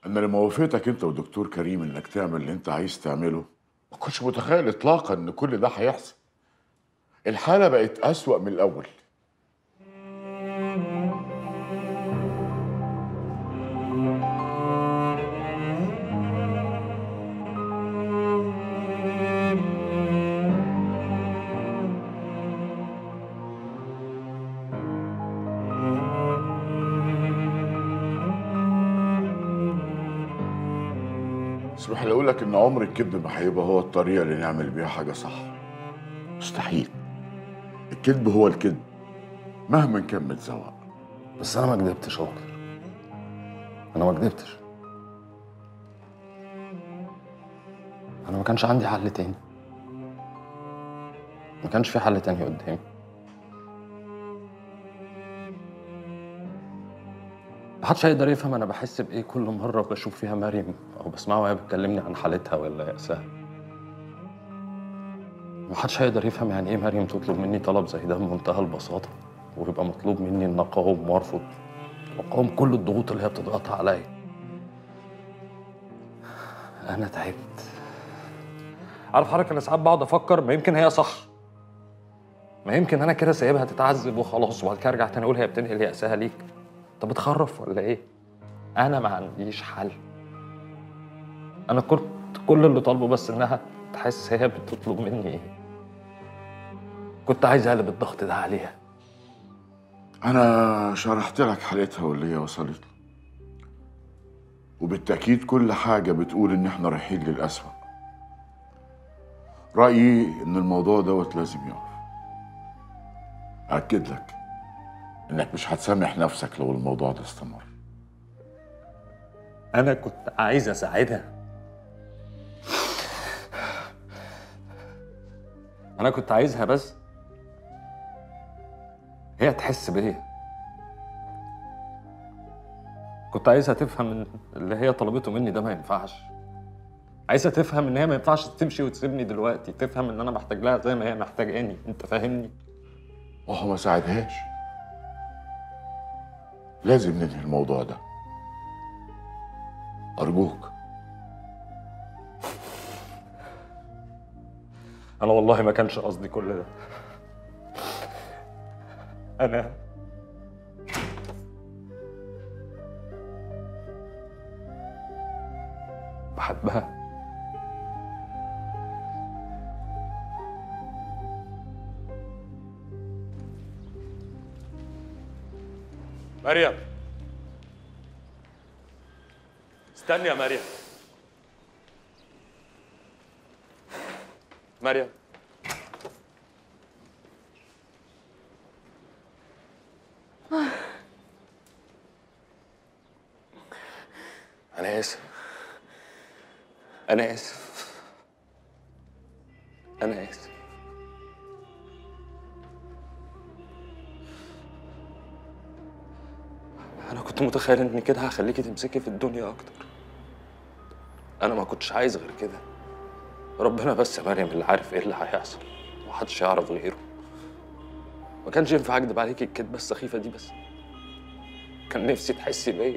انا لما وافقتك انت والدكتور كريم انك تعمل اللي انت عايز تعمله ما كنتش متخيل اطلاقا ان كل ده هيحصل الحاله بقت اسوأ من الاول اسمح لي اقول لك ان عمر الكذب ما هيبقى هو الطريقه اللي نعمل بيها حاجه صح مستحيل الكذب هو الكذب مهما كان متزوق بس انا ما كدبتش يا دكتور انا ما كدبتش انا ما كانش عندي حل تاني ما كانش في حل تاني قدامي محدش هيقدر يفهم انا بحس بايه كل مره بشوف فيها مريم او بسمعها وهي بتكلمني عن حالتها ولا يأسها محدش هيقدر يفهم يعني ايه مريم تطلب مني طلب زي ده بمنتهى البساطه ويبقى مطلوب مني ان اقاوم وارفض واقاوم كل الضغوط اللي هي بتضغطها عليا انا تعبت عارف حضرتك انا ساعات بقعد افكر ما يمكن هي صح ما يمكن انا كده سايبها تتعذب وخلاص وبعد كده ارجع تاني اقول هي بتنقل يأسها ليك انت بتخرف ولا ايه انا ما عنديش حل انا كنت كل اللي طالبه بس انها تحس هي بتطلب مني ايه كنت عايز اقلب الضغط ده عليها انا شرحت لك حالتها واللي هي وصلت له وبالتاكيد كل حاجه بتقول ان احنا رايحين للاسوأ رايي ان الموضوع دوت لازم يقف اكد لك انك مش هتسامح نفسك لو الموضوع ده استمر انا كنت عايز اساعدها انا كنت عايزها بس هي تحس بيا كنت عايزها تفهم ان اللي هي طلبته مني ده ما ينفعش عايزها تفهم ان هي ما ينفعش تمشي وتسيبني دلوقتي تفهم ان انا محتاج لها زي ما هي محتاجاني انت فاهمني وهو ما ساعدهاش لازم ننهي الموضوع ده ارجوك انا والله ما كانش قصدي كل ده انا بحبها مريم استني يا مريم مريم انا اسف انا اسف انا اسف انا كنت متخيل ان كده هخليكي تمسكي في الدنيا اكتر انا ما كنتش عايز غير كده ربنا بس يا مريم اللي عارف ايه اللي هيحصل محدش يعرف غيره ما كانش ينفع اكدب عليكي الكدبه السخيفه دي بس كان نفسي تحسي بيا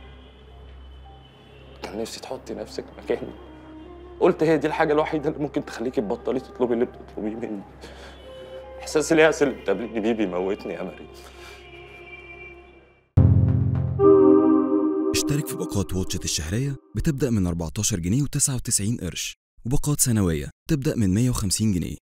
كان نفسي تحطي نفسك مكاني قلت هي دي الحاجة الوحيدة اللي ممكن تخليكي تبطلي تطلبي اللي بتطلبيه مني إحساس اليأس اللي بتقابليني بيه بيموتني يا مريم اشترك في باقات واتشت الشهرية بتبدأ من 14 جنيه و99 قرش وباقات سنوية تبدأ من 150 جنيه